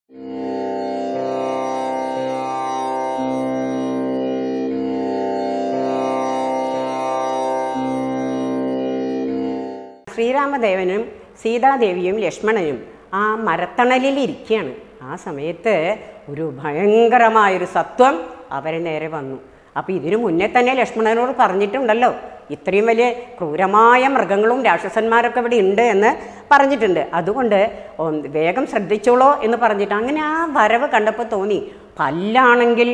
ശ്രീരാമദേവനും സീതാദേവിയും ലക്ഷ്മണനും ആ മരത്തണലിൽ ഇരിക്കുകയാണ് ആ സമയത്ത് ഒരു ഭയങ്കരമായൊരു സത്വം അവരെ നേരെ വന്നു അപ്പോൾ ഇതിനു മുന്നേ തന്നെ ലക്ഷ്മണനോട് പറഞ്ഞിട്ടുണ്ടല്ലോ ഇത്രയും വലിയ ക്രൂരമായ മൃഗങ്ങളും രാക്ഷസന്മാരൊക്കെ ഇവിടെ ഉണ്ട് എന്ന് പറഞ്ഞിട്ടുണ്ട് അതുകൊണ്ട് ഒന്ന് വേഗം ശ്രദ്ധിച്ചോളോ എന്ന് പറഞ്ഞിട്ട് അങ്ങനെ ആ വരവ് കണ്ടപ്പോൾ തോന്നി പല്ലാണെങ്കിൽ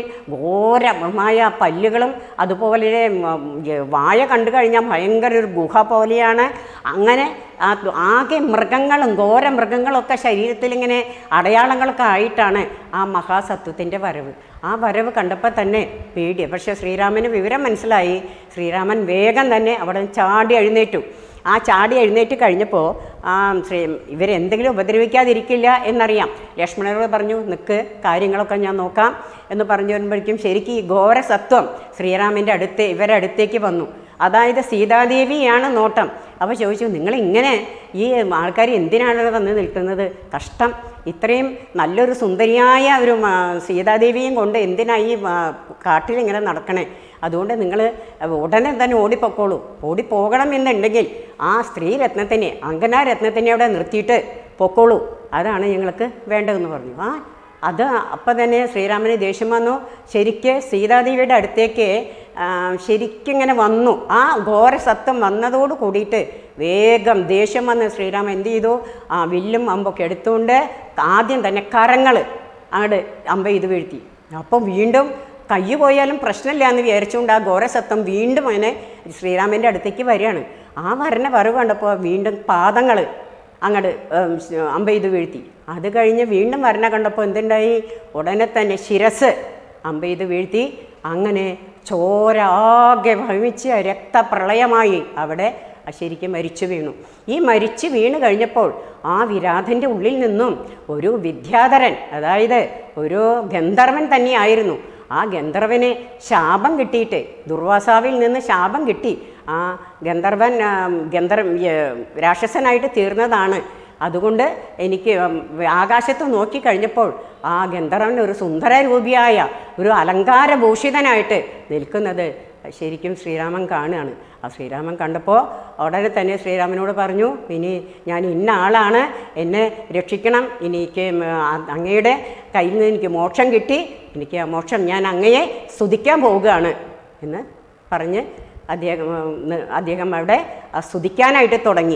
ഘോരമായ പല്ലുകളും അതുപോലെ ഉം, ഏ, വായ കണ്ടു കഴിഞ്ഞാൽ ഭയങ്കര ഒരു ഗുഹ പോലെയാണ് അങ്ങനെ ആ ആകെ മൃഗങ്ങളും ഘോര മൃഗങ്ങളൊക്കെ ശരീരത്തിൽ ഇങ്ങനെ അടയാളങ്ങളൊക്കെ ആയിട്ടാണ് ആ മഹാസത്വത്തിൻ്റെ വരവ് ആ വരവ് കണ്ടപ്പോൾ തന്നെ പേടി പക്ഷേ ശ്രീരാമന് വിവരം മനസ്സിലായി ശ്രീരാമൻ വേഗം തന്നെ അവിടെ നിന്ന് ചാടി എഴുന്നേറ്റു ആ ചാടി എഴുന്നേറ്റ് കഴിഞ്ഞപ്പോൾ ആ ശ്രീ ഇവരെന്തെങ്കിലും ഉപദ്രവിക്കാതിരിക്കില്ല എന്നറിയാം ലക്ഷ്മണനോട് പറഞ്ഞു നിൽക്ക് കാര്യങ്ങളൊക്കെ ഞാൻ നോക്കാം എന്ന് പറഞ്ഞു വരുമ്പോഴേക്കും ശരിക്കും ഈ ഘോരസത്വം ശ്രീരാമൻ്റെ അടുത്ത് ഇവരുടെ അടുത്തേക്ക് വന്നു അതായത് സീതാദേവിയാണ് നോട്ടം അപ്പോൾ ചോദിച്ചു നിങ്ങൾ ഇങ്ങനെ ഈ ആൾക്കാർ എന്തിനാണ് ഇവിടെ വന്ന് നിൽക്കുന്നത് കഷ്ടം ഇത്രയും നല്ലൊരു സുന്ദരിയായ ഒരു ആ, സീതാദേവിയും കൊണ്ട് എന്തിനാ ഈ ആ, കാട്ടിൽ ഇങ്ങനെ നടക്കണേ അതുകൊണ്ട് നിങ്ങൾ ഉടനെ തന്നെ ഓടിപ്പോക്കോളൂ ഓടിപ്പോകണം എന്നുണ്ടെങ്കിൽ ആ സ്ത്രീ രത്നത്തിനെ അങ്കനാ രത്നത്തിനെ അവിടെ നിർത്തിയിട്ട് പൊക്കോളൂ അതാണ് ഞങ്ങൾക്ക് വേണ്ടതെന്ന് പറഞ്ഞു ആ അത് അപ്പം തന്നെ ശ്രീരാമന് ദേഷ്യം വന്നു ശരിക്ക് സീതാദേവിയുടെ അടുത്തേക്ക് ആ, ശരിക്കിങ്ങനെ വന്നു ആ ഘോരസത്വം വന്നതോട് കൂടിയിട്ട് വേഗം ദേഷ്യം വന്ന് ശ്രീരാമൻ എന്ത് ചെയ്തു ആ വില്ലും അമ്പൊക്കെ എടുത്തുകൊണ്ട് ആദ്യം തന്നെ കരങ്ങൾ അങ്ങോട്ട് അമ്പ ഇത് വീഴ്ത്തി അപ്പം വീണ്ടും കൈ പോയാലും പ്രശ്നമില്ല എന്ന് വിചാരിച്ചുകൊണ്ട് ആ ഘോരസത്വം വീണ്ടും അങ്ങനെ ശ്രീരാമൻ്റെ അടുത്തേക്ക് വരികയാണ് ആ വരണ വരവ് കണ്ടപ്പോൾ വീണ്ടും പാദങ്ങൾ അങ്ങോട്ട് അമ്പ ഇത് വീഴ്ത്തി അത് കഴിഞ്ഞ് വീണ്ടും വരണ കണ്ടപ്പോൾ എന്തുണ്ടായി ഉടനെ തന്നെ ശിരസ് അമ്പ ഇത് വീഴ്ത്തി അങ്ങനെ ചോരാകെ ഭമിച്ച് രക്തപ്രളയമായി അവിടെ ശരിക്കും മരിച്ചു വീണു ഈ മരിച്ചു വീണ് കഴിഞ്ഞപ്പോൾ ആ വിരാധൻ്റെ ഉള്ളിൽ നിന്നും ഒരു വിദ്യാധരൻ അതായത് ഒരു ഗന്ധർവൻ തന്നെയായിരുന്നു ആ ഗന്ധർവന് ശാപം കിട്ടിയിട്ട് ദുർവാസാവിൽ നിന്ന് ശാപം കിട്ടി ആ ഗന്ധർവൻ ആ, ഗന്ധർവ ഏ, രാക്ഷസനായിട്ട് തീർന്നതാണ് അതുകൊണ്ട് എനിക്ക് ഉം, ആകാശത്ത് നോക്കിക്കഴിഞ്ഞപ്പോൾ ആ ഗന്ധർവൻ ഒരു സുന്ദര രൂപിയായ ഒരു അലങ്കാരഭൂഷിതനായിട്ട് നിൽക്കുന്നത് ശരിക്കും ശ്രീരാമൻ കാണുകയാണ് ആ ശ്രീരാമൻ കണ്ടപ്പോൾ ഉടനെ തന്നെ ശ്രീരാമനോട് പറഞ്ഞു ഇനി ഞാൻ ഇന്ന ആളാണ് എന്നെ രക്ഷിക്കണം എനിക്ക് ഉം, ആ- അങ്ങയുടെ കയ്യിൽ നിന്ന് എനിക്ക് മോക്ഷം കിട്ടി എനിക്ക് ആ മോക്ഷം ഞാൻ അങ്ങയെ സ്തുതിക്കാൻ പോവുകയാണ് എന്ന് പറഞ്ഞ് അദ്ദേഹം ഉം, ന്- അദ്ദേഹം അവിടെ ആ സ്തുതിക്കാനായിട്ട് തുടങ്ങി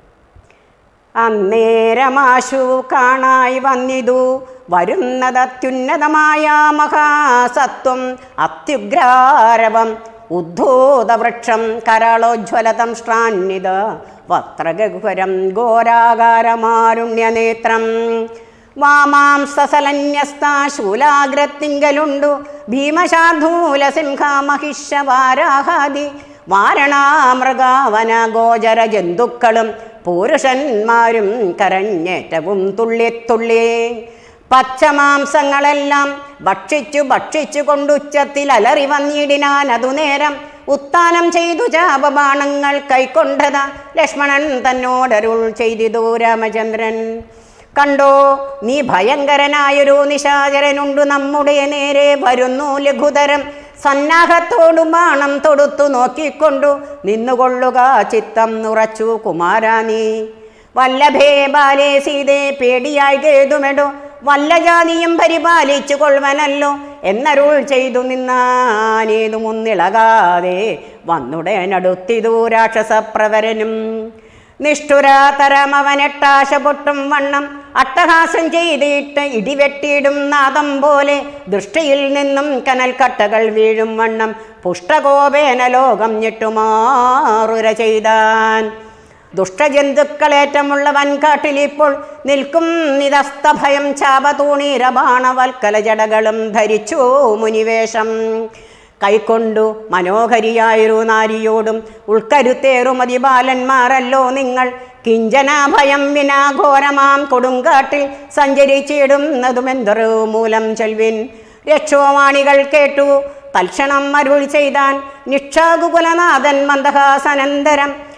അന്നേരമാശു കാണായി വന്നിതു വരുന്നത് അത്യുന്നതമായ മഹാസത്വം അത്യുഗ്രാരവം ഉദ്ധൂതവൃക്ഷം കരളോജ്വലതം ശ്രാന്വിത വക്രഗഹുരം ഘോരാകാരമാരുണ്യനേത്രം വാമാംസലന്യസ്ത ശൂലാഗ്രത്തിങ്കലുണ്ടു ഭീമശാധൂല സിംഹ മഹിഷവാരാഹാദി വാരണാമൃഗാവന ഗോചര ജന്തുക്കളും പുരുഷന്മാരും കരഞ്ഞേറ്റവും തുള്ളിത്തുള്ളി പച്ചമാംസങ്ങളെല്ലാം ഭക്ഷിച്ചു ഭക്ഷിച്ചു കൊണ്ടുച്ചത്തിൽ അലറി വന്നിടിനാൻ അതു നേരം ഉത്താനം ചെയ്തു ചാപബാണങ്ങൾ കൈക്കൊണ്ടത ലക്ഷ്മണൻ തന്നോടരുൾ ചെയ്തിതു രാമചന്ദ്രൻ കണ്ടോ നീ ഭയങ്കരനായൊരു നിശാചരനുണ്ടു നമ്മുടെ നേരെ വരുന്നു ലഘുതരം സന്നാഹത്തോടു ബാണം തൊടുത്തു നോക്കിക്കൊണ്ടു നിന്നുകൊള്ളുക ചിത്തം നുറച്ചു കുമാരാനീ വല്ലഭേ ബാലേ സീതേ പേടിയായി കേതുമെടോ വല്ല ജാതിയും പരിപാലിച്ചു കൊള്ളുവനല്ലോ എന്നരുൾ ചെയ്തു നിന്നാനേതു മുന്നിളകാതെ വന്നുടനടുത്തിതു രാക്ഷസപ്രവരനും നിഷ്ഠുരാതരം അവനെട്ടാശ പൊട്ടും വണ്ണം അട്ടഹാസം ചെയ്തിട്ട് ഇടിവെട്ടിയിടും നാദം പോലെ ദൃഷ്ടിയിൽ നിന്നും കനൽ കട്ടകൾ വീഴും വണ്ണം പുഷ്ടകോപേന ലോകം ഞെട്ടുമാറുര ചെയ്താൻ ദുഷ്ടജന്തുക്കളേറ്റമുള്ള വൻകാട്ടിലിപ്പോൾ നിൽക്കും നിതസ്തഭയം ചാപതൂണീരബാണവൽക്കല ജടകളും ധരിച്ചു മുനിവേഷം കൈക്കൊണ്ടു മനോഹരിയായൊരു നാരിയോടും ഉൾക്കരുത്തേറുമതി ബാലന്മാരല്ലോ നിങ്ങൾ കിഞ്ചനാഭയം വിനാഘോരമാം കൊടുങ്കാട്ടിൽ സഞ്ചരിച്ചിടുന്നതുമെന്തൊരു മൂലം ചെൽവിൻ രക്ഷോവാണികൾ കേട്ടു തൽക്ഷണം അരുൾ ചെയ്താൻ നിക്ഷാകുകുലനാഥൻ മന്ദഹാസനന്തരം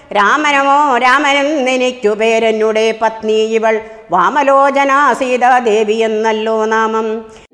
രാമനമോ രാമനെന്നെനിക്കു പേരെന്നുടെ പത്നി ഇവൾ വാമലോചന സീതാദേവി എന്നല്ലോ നാമം